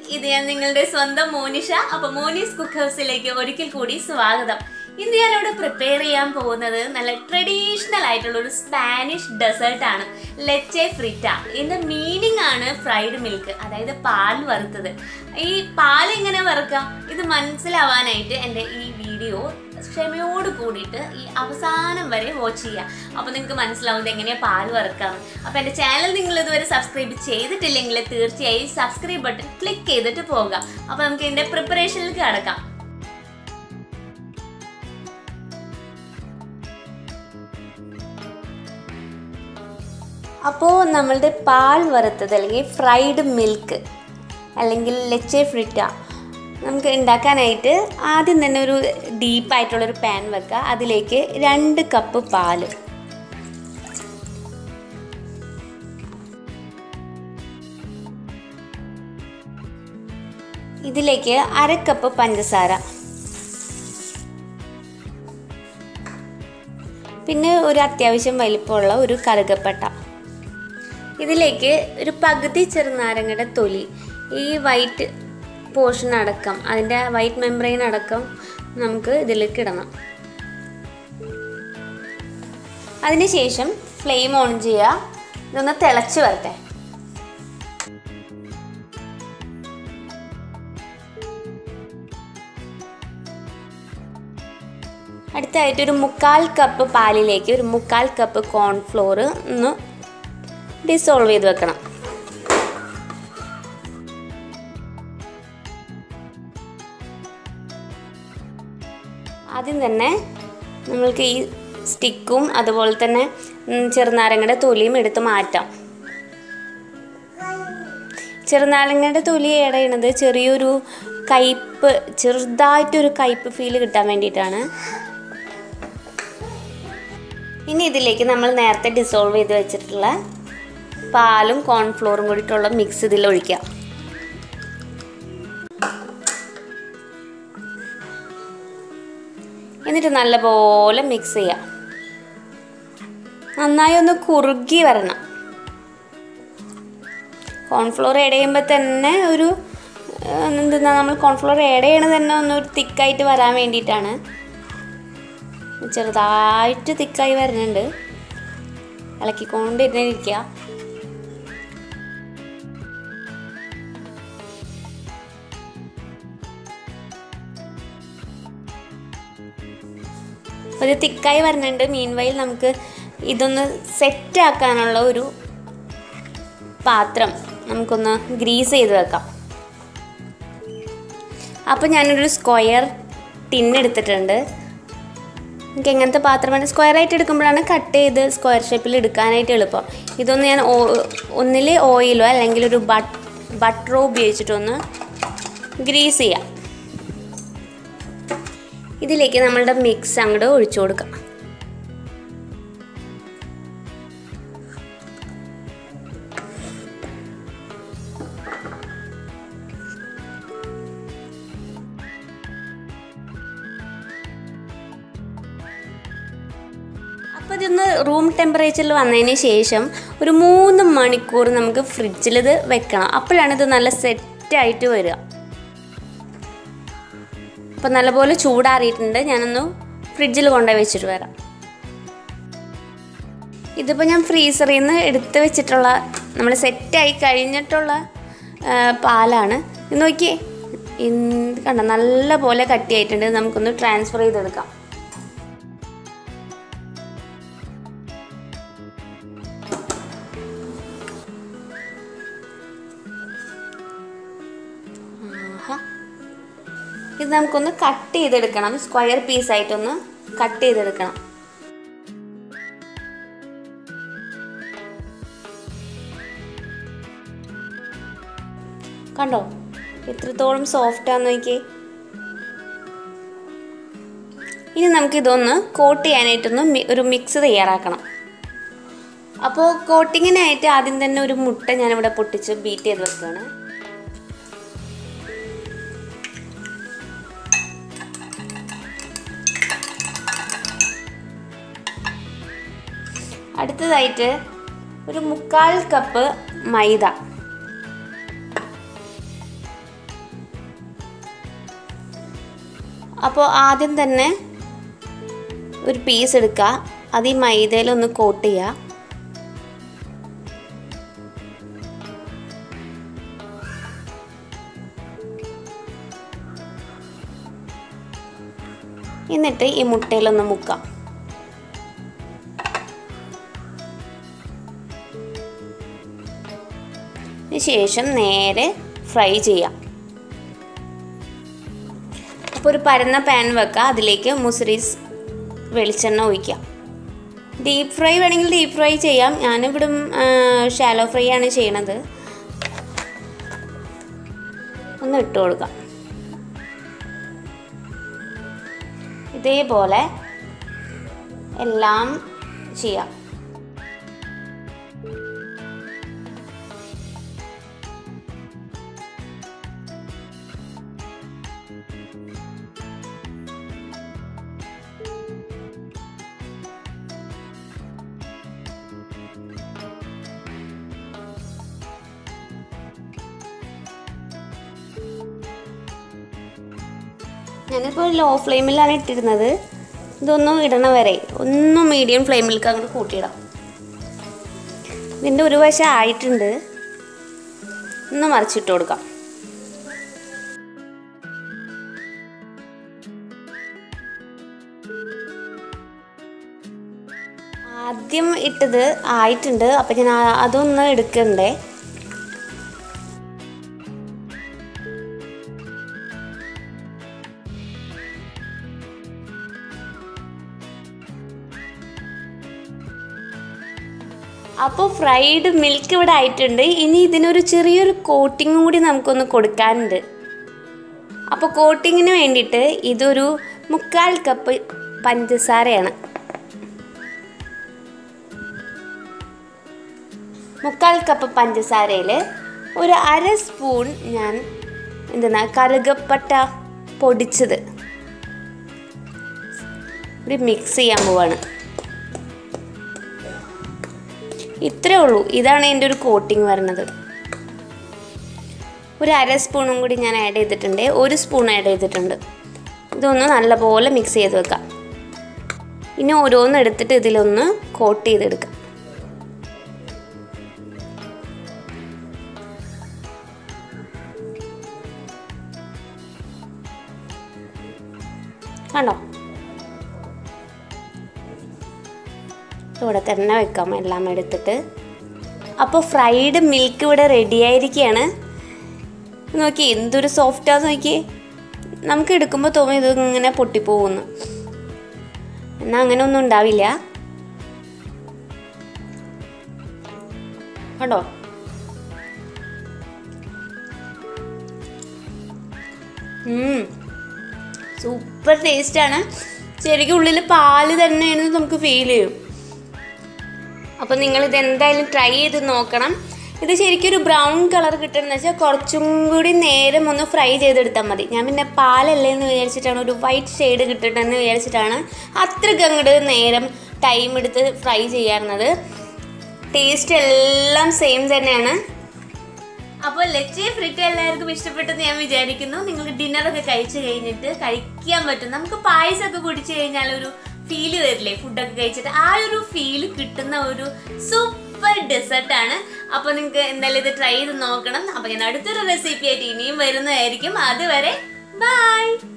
ഇത് ഞാൻ നിങ്ങളുടെ സ്വന്തം മോനിഷ അപ്പൊ മോനീസ് കുക്ക് ഹൗസിലേക്ക് ഒരിക്കൽ കൂടി സ്വാഗതം ഇന്ന് ഞാൻ ഇവിടെ പ്രിപ്പയർ ചെയ്യാൻ പോകുന്നത് നല്ല ട്രഡീഷണൽ ആയിട്ടുള്ള ഒരു സ്പാനിഷ് ഡെസേർട്ട് ആണ് ലെച്ചെ ഫ്രിറ്റ ഇതിന്റെ മീനിങ് ആണ് ഫ്രൈഡ് മിൽക്ക് അതായത് പാൽ വറുത്തത് ഈ പാൽ എങ്ങനെ വറുക്കാം ഇത് മനസ്സിലാവാനായിട്ട് എൻ്റെ ഈ വീഡിയോ ക്ഷമയോട് കൂടിയിട്ട് ഈ അവസാനം വരെ വാച്ച് ചെയ്യുക അപ്പോൾ നിങ്ങൾക്ക് മനസ്സിലാവും ഇത് എങ്ങനെയാണ് പാൽ വറുക്കാം അപ്പോൾ എൻ്റെ ചാനൽ നിങ്ങൾ ഇതുവരെ സബ്സ്ക്രൈബ് ചെയ്തിട്ടില്ലെങ്കിൽ തീർച്ചയായും സബ്സ്ക്രൈബ് ബട്ടൺ ക്ലിക്ക് ചെയ്തിട്ട് പോകുക അപ്പോൾ നമുക്ക് ഇതിൻ്റെ പ്രിപ്പറേഷനിലേക്ക് കടക്കാം അപ്പോൾ നമ്മളുടെ പാൽ വറുത്തത് അല്ലെങ്കിൽ ഫ്രൈഡ് മിൽക്ക് അല്ലെങ്കിൽ ലെച്ചെ ഫ്രിറ്റ നമുക്ക് ഉണ്ടാക്കാനായിട്ട് ആദ്യം തന്നെ ഒരു ഡീപ്പായിട്ടുള്ളൊരു പാൻ വെക്കുക അതിലേക്ക് രണ്ട് കപ്പ് പാല് ഇതിലേക്ക് അര കപ്പ് പഞ്ചസാര പിന്നെ ഒരു അത്യാവശ്യം വലിപ്പമുള്ള ഒരു കറുകപ്പട്ട ഇതിലേക്ക് ഒരു പകുതി ചെറുനാരങ്ങയുടെ തൊലി ഈ വൈറ്റ് പോർഷൻ അടക്കം അതിൻ്റെ വൈറ്റ് മെമ്പറൈൻ അടക്കം നമുക്ക് ഇതിലേക്ക് ഇടണം അതിനുശേഷം ഫ്ലെയിം ഓൺ ചെയ്യുക ഇതൊന്ന് തിളച്ച് വരട്ടെ അടുത്തായിട്ട് ഒരു മുക്കാൽ കപ്പ് പാലിലേക്ക് ഒരു മുക്കാൽ കപ്പ് കോൺഫ്ലോർ ഒന്ന് ഡിസോൾവ് ചെയ്ത് വെക്കണം ആദ്യം തന്നെ നമ്മൾക്ക് ഈ സ്റ്റിക്കും അതുപോലെ തന്നെ ചെറുനാരങ്ങയുടെ തൊലിയും എടുത്ത് മാറ്റാം ചെറുനാരങ്ങയുടെ തൊലി ഏഡ് ചെയ്യണത് ചെറിയൊരു കയ്പ്പ് ചെറുതായിട്ടൊരു കയ്പ്പ് ഫീൽ കിട്ടാൻ വേണ്ടിയിട്ടാണ് ഇനി ഇതിലേക്ക് നമ്മൾ നേരത്തെ ഡിസോൾവ് ചെയ്ത് വെച്ചിട്ടുള്ള പാലും കോൺഫ്ലോറും കൂടിയിട്ടുള്ള മിക്സ് ഇതിൽ ഒഴിക്കാം എന്നിട്ട് നല്ലപോലെ മിക്സ് ചെയ്യാം നന്നായി ഒന്ന് കുറുകി വരണം കോൺഫ്ലോർ ആഡ് ചെയ്യുമ്പോൾ തന്നെ ഒരു എന്തെന്നാ നമ്മൾ കോൺഫ്ലോർ ആഡ് ചെയ്യണത് തന്നെ ഒന്ന് ഒരു തിക്കായിട്ട് വരാൻ വേണ്ടിയിട്ടാണ് ചെറുതായിട്ട് തിക്കായി വരുന്നുണ്ട് ഇളക്കിക്കൊണ്ടിരുന്നിരിക്കുക ഒരു തിക്കായി വരുന്നുണ്ട് മീൻ വൈൽ നമുക്ക് ഇതൊന്ന് സെറ്റ് ആക്കാനുള്ള ഒരു പാത്രം നമുക്കൊന്ന് ഗ്രീസ് ചെയ്ത് വെക്കാം അപ്പോൾ ഞാനൊരു സ്ക്വയർ ടിൻ എടുത്തിട്ടുണ്ട് എനിക്ക് എങ്ങനത്തെ പാത്രം വേണം സ്ക്വയർ ആയിട്ട് എടുക്കുമ്പോഴാണ് കട്ട് ചെയ്ത് സ്ക്വയർ ഷേപ്പിൽ എടുക്കാനായിട്ട് എളുപ്പം ഇതൊന്ന് ഞാൻ ഒന്നിൽ ഓയിലോ അല്ലെങ്കിൽ ഒരു ബട്ട് ബട്ടറോ ഉപയോഗിച്ചിട്ടൊന്ന് ഗ്രീസ് ചെയ്യാം ഇതിലേക്ക് നമ്മളുടെ മിക്സ് അങ്ങോട്ട് ഒഴിച്ചു കൊടുക്കാം അപ്പോൾ ഇതൊന്ന് റൂം ടെമ്പറേച്ചറിൽ വന്നതിന് ശേഷം ഒരു മൂന്ന് മണിക്കൂർ നമുക്ക് ഫ്രിഡ്ജിൽ ഇത് വെക്കണം അപ്പോഴാണ് ഇത് നല്ല സെറ്റായിട്ട് വരിക അപ്പോൾ നല്ലപോലെ ചൂടാറിയിട്ടുണ്ട് ഞാനൊന്ന് ഫ്രിഡ്ജിൽ കൊണ്ടുപോയി വെച്ചിട്ട് വരാം ഇതിപ്പോൾ ഞാൻ ഫ്രീസറിൽ നിന്ന് എടുത്ത് വെച്ചിട്ടുള്ള നമ്മൾ സെറ്റായി കഴിഞ്ഞിട്ടുള്ള പാലാണ് ഇത് നോക്കിയേ കണ്ട നല്ല പോലെ കട്ടിയായിട്ടുണ്ട് നമുക്കൊന്ന് ട്രാൻസ്ഫർ ചെയ്തെടുക്കാം ഇത് നമുക്കൊന്ന് കട്ട് ചെയ്തെടുക്കണം സ്ക്വയർ പീസായിട്ടൊന്ന് കട്ട് ചെയ്തെടുക്കണം കണ്ടോ എത്രത്തോളം സോഫ്റ്റാന്ന് നോക്കിയേ ഇനി നമുക്കിതൊന്ന് കോട്ട് ചെയ്യാനായിട്ടൊന്ന് ഒരു മിക്സ് തയ്യാറാക്കണം അപ്പോൾ കോട്ടിങ്ങിനായിട്ട് ആദ്യം തന്നെ ഒരു മുട്ട ഞാനിവിടെ പൊട്ടിച്ച് ബീറ്റ് ചെയ്ത് വെക്കുകയാണ് അടുത്തതായിട്ട് ഒരു മുക്കാൽ കപ്പ് മൈദ അപ്പോൾ ആദ്യം തന്നെ ഒരു പീസ് എടുക്കുക അത് ഈ മൈദയിലൊന്ന് കോട്ട് ചെയ്യുക എന്നിട്ട് ഈ മുട്ടയിലൊന്ന് മുക്കാം ശേഷം നേരെ ഫ്രൈ ചെയ്യാം അപ്പോൾ ഒരു പരന്ന പാൻ വെക്കുക അതിലേക്ക് മുസരീസ് വെളിച്ചെണ്ണ ഒഴിക്കാം ഡീപ്പ് ഫ്രൈ വേണമെങ്കിൽ ഡീപ്പ് ഫ്രൈ ചെയ്യാം ഞാനിവിടെ ഷാലോ ഫ്രൈ ആണ് ചെയ്യണത് ഒന്ന് ഇട്ട് കൊടുക്കാം ഇതേപോലെ എല്ലാം ചെയ്യാം ഞാനിപ്പോൾ ലോ ഫ്ലെയിമിലാണ് ഇട്ടിരുന്നത് ഇതൊന്നും ഇടണ വരെ ഒന്നും മീഡിയം ഫ്ലെയിമിലേക്ക് അങ്ങോട്ട് കൂട്ടിയിടാം ഇതിൻ്റെ ഒരു വശം ആയിട്ടുണ്ട് ഒന്ന് മറിച്ചിട്ട് കൊടുക്കാം ആദ്യം ഇട്ടത് ആയിട്ടുണ്ട് അപ്പം ഞാൻ ആ- അതൊന്ന് എടുക്കണ്ടേ അപ്പോൾ ഫ്രൈഡ് മിൽക്ക് ഇവിടെ ആയിട്ടുണ്ട് ഇനി ഇതിനൊരു ചെറിയൊരു കോട്ടിങ് കൂടി നമുക്കൊന്ന് കൊടുക്കാനുണ്ട് അപ്പോൾ കോട്ടിങ്ങിന് വേണ്ടിയിട്ട് ഇതൊരു മുക്കാൽ കപ്പ് പഞ്ചസാരയാണ് മുക്കാൽ കപ്പ് പഞ്ചസാരയിൽ ഒരു അര സ്പൂൺ ഞാൻ എന്തെന്നാ കറുകപ്പട്ട പൊടിച്ചത് ഇത് മിക്സ് ചെയ്യാൻ പോവാണ് ഇത്രേ ഉള്ളൂ ഇതാണ് എൻ്റെ ഒരു കോട്ടിങ് വരുന്നത് ഒരു അര സ്പൂണും കൂടി ഞാൻ ആഡ് ചെയ്തിട്ടുണ്ട് ഒരു സ്പൂൺ ആഡ് ചെയ്തിട്ടുണ്ട് ഇതൊന്ന് നല്ലപോലെ മിക്സ് ചെയ്ത് വെക്കാം ഇനി ഓരോന്ന് എടുത്തിട്ട് ഇതിലൊന്ന് കോട്ട് ചെയ്തെടുക്കാം കണ്ടോ ഇവിടെ തന്നെ വെക്കാം എല്ലാം എടുത്തിട്ട് അപ്പോൾ ഫ്രൈഡ് മിൽക്ക് ഇവിടെ റെഡി ആയിരിക്കുകയാണ് നോക്കി എന്തൊരു സോഫ്റ്റാന്ന് നോക്കിയേ നമുക്ക് എടുക്കുമ്പോൾ തോന്നും ഇത് ഇങ്ങനെ പൊട്ടിപ്പോകുന്നു എന്നാൽ അങ്ങനെ ഒന്നും ഉണ്ടാവില്ല കണ്ടോ സൂപ്പർ ടേസ്റ്റാണ് ശരിക്കും ഉള്ളിൽ പാല് തന്നെയാണെന്ന് നമുക്ക് ഫീൽ ചെയ്യും അപ്പോൾ നിങ്ങൾ ഇത് എന്തായാലും ട്രൈ ചെയ്ത് നോക്കണം ഇത് ശരിക്കും ഒരു ബ്രൗൺ കളർ കിട്ടണമെന്ന് വെച്ചാൽ കുറച്ചും കൂടി നേരം ഒന്ന് ഫ്രൈ ചെയ്തെടുത്താൽ മതി ഞാൻ പിന്നെ പാലല്ലേ എന്ന് വിചാരിച്ചിട്ടാണ് ഒരു വൈറ്റ് ഷെയ്ഡ് കിട്ടട്ടെന്ന് വിചാരിച്ചിട്ടാണ് അത്രയ്ക്ക് അങ്ങോട്ട് നേരം ടൈം എടുത്ത് ഫ്രൈ ചെയ്യാറുന്നത് ടേസ്റ്റ് എല്ലാം സെയിം തന്നെയാണ് അപ്പോൾ ലച്ചേ ഫ്രിറ്റ് എല്ലാവർക്കും ഇഷ്ടപ്പെട്ടെന്ന് ഞാൻ വിചാരിക്കുന്നു നിങ്ങൾക്ക് ഡിന്നറൊക്കെ കഴിച്ചു കഴിഞ്ഞിട്ട് കഴിക്കാൻ പറ്റും നമുക്ക് പായസമൊക്കെ കുടിച്ചു കഴിഞ്ഞാൽ ഒരു ഫീല് വരില്ലേ ഫുഡൊക്കെ കഴിച്ചിട്ട് ആ ഒരു ഫീല് കിട്ടുന്ന ഒരു സൂപ്പർ ഡെസേർട്ട് ആണ് അപ്പോൾ നിങ്ങൾക്ക് എന്തായാലും ഇത് ട്രൈ ചെയ്ത് നോക്കണം അപ്പോൾ ഞാൻ അടുത്തൊരു റെസിപ്പി ആയിട്ട് ഇനിയും വരുന്നതായിരിക്കും അതുവരെ ബൈ